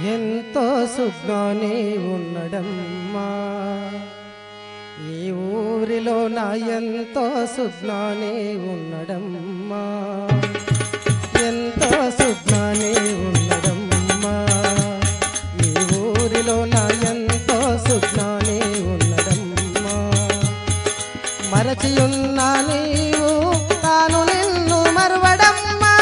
ఎంతో సుగ్గానే ఉండడమ్మా ఈ ఊరిలో నా ఎంతో సుగ్గానే ఉండడమ్మా ఎంతో సుగ్గానే ఉండడమ్మా ఈ ఊరిలో నా ఎంతో సుగ్గానే ఉండడమ్మా మరచి ఉన్నా నీవు తాను నిన్ను మరువడమ్మా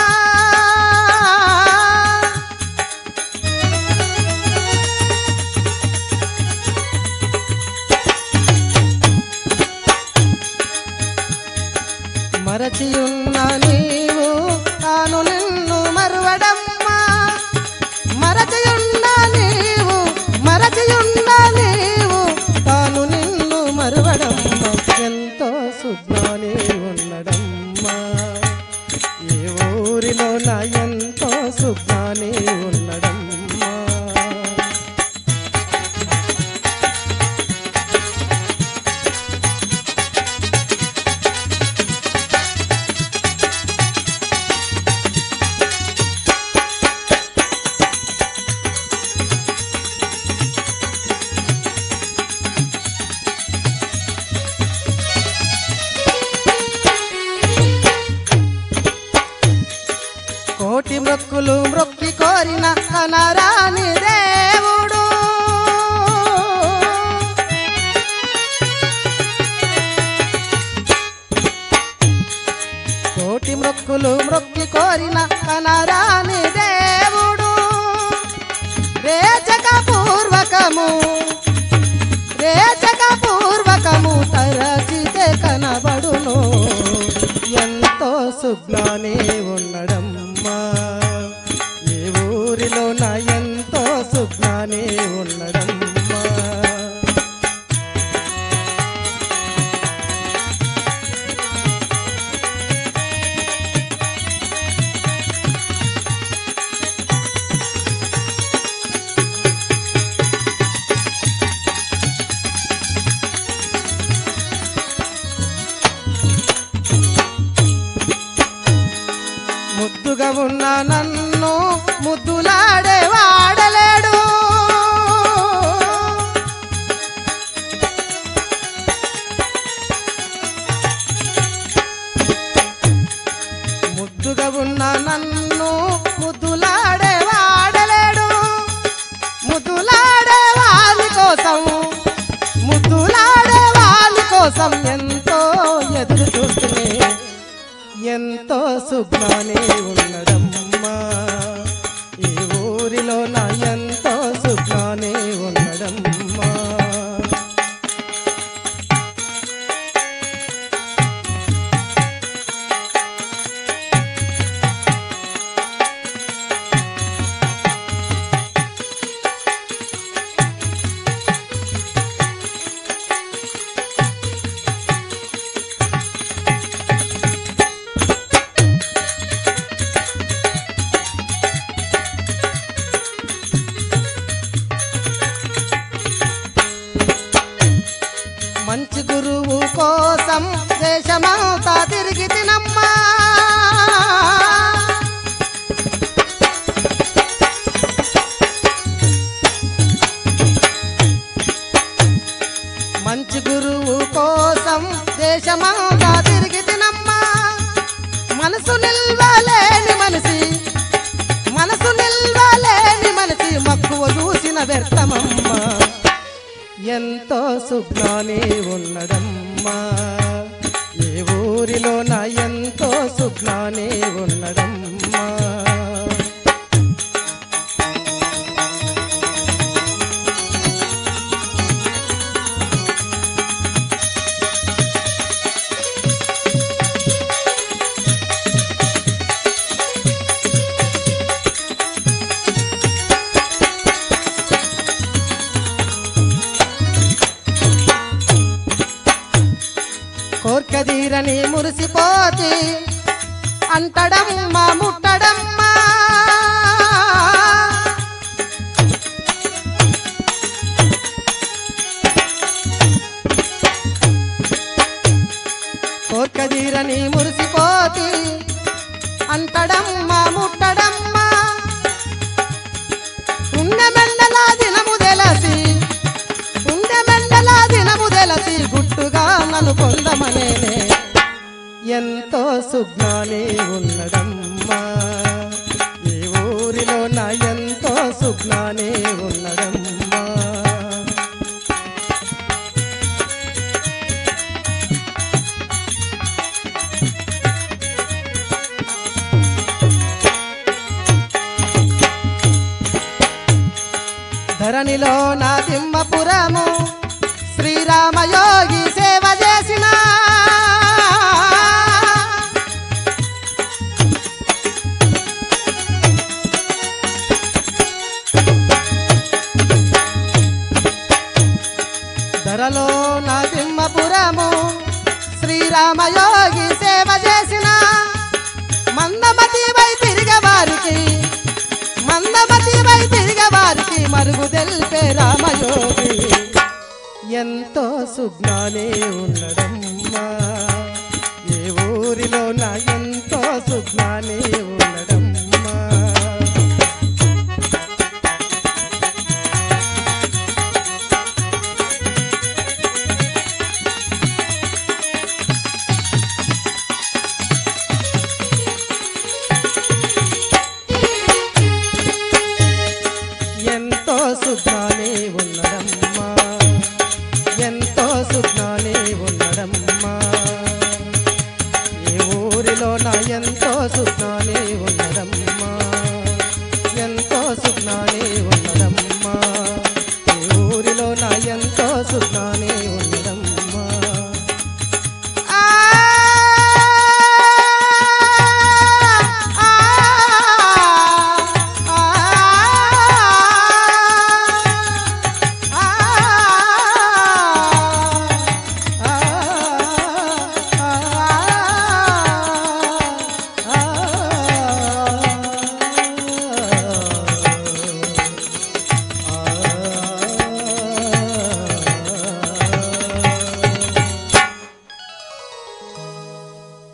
మరచి ఉన్న నీవు తాను నిన్ను మరువడమ్మా మరచి ఉన్న నీవు మరచి ఉన్న నీవు తాను నిన్ను మరువడమ్మా ఎంతో సుజ్ఞాని ఉండడమ్మా ఈ ఊరిలో నా ఎంతో సుజ్ఞాని ఉండడమ్మా కోటి మృక్కులు మృక్కి కోరిన కనరాని దేవుడు కోటి మృక్కులు మృక్కి కోరిన కనరాని దేవుడు రేచక పూర్వకము రేచక పూర్వకము తరచితే కనబడును ఎంతో సుజ్ఞానే ఉండడమ్మా ఈ ఊరిలో నా ఎంతో సుజ్ఞానే ఉండడమ్మా ముద్దుగా ఉన్న నన్ను ముద్దులాడే వాడలేడు ముద్దుగా ఉన్న నన్ను ముద్దులాడే వాడలేడు ముద్దులాడే వాళ్ళ కోసం ముద్దులాడే వాళ్ళ కోసం ఎంతో ఎదురు చూస్తూనే ఎంతో సుజ్ఞానే ఉండడమ్మా ఈ ఊరిలో నా ఎంతో సుజ్ఞానే ఉండడమ్మా మంచి గురువు కోసం దేశమంతా తిరిగి తినమ్మా మంచి గురువు కోసం దేశమంతా తిరిగి తినమ్మా మనసు నిల్వలేని మనిషి మనసు నిల్వలేని మనిషి మక్కువ చూసిన వ్యర్థమమ్మా ఎంతో సుజ్ఞాని ఉండడమ్మా ఏ ఊరిలో నా ఎంతో సుజ్ఞాని ఉండడమ్మా కోర్కదీరని మురిసిపోతి అంటడమ్మా ముట్టడమ్మా కోర్కదీరని మురిసిపోతి అంటడమ్మా ముట్టడమ్మా పుణ్యమే వెలసి గుట్టుగా నన్ను పొందమనేనే ఎంతో సుజ్ఞాని ఉన్నదమ్మా ఈ ఊరిలో నా ఎంతో సుజ్ఞాని ఉన్నదమ్మా ధరణిలో నా దిమ్మపురము శ్రీరామయోగి సేవ చేసిన ధరలో నా దిమ్మపురము శ్రీరామయోగి సేవ చేసిన మందమతి వై తిరిగే వారికి మందమతి వై తిరిగే వారికి మరుగు తెలిపే రామయోగి ఎంతో సుజ్ఞానే ఉన్నదమ్మా ఏ ఊరిలో నా ఎంతో సుజ్ఞానే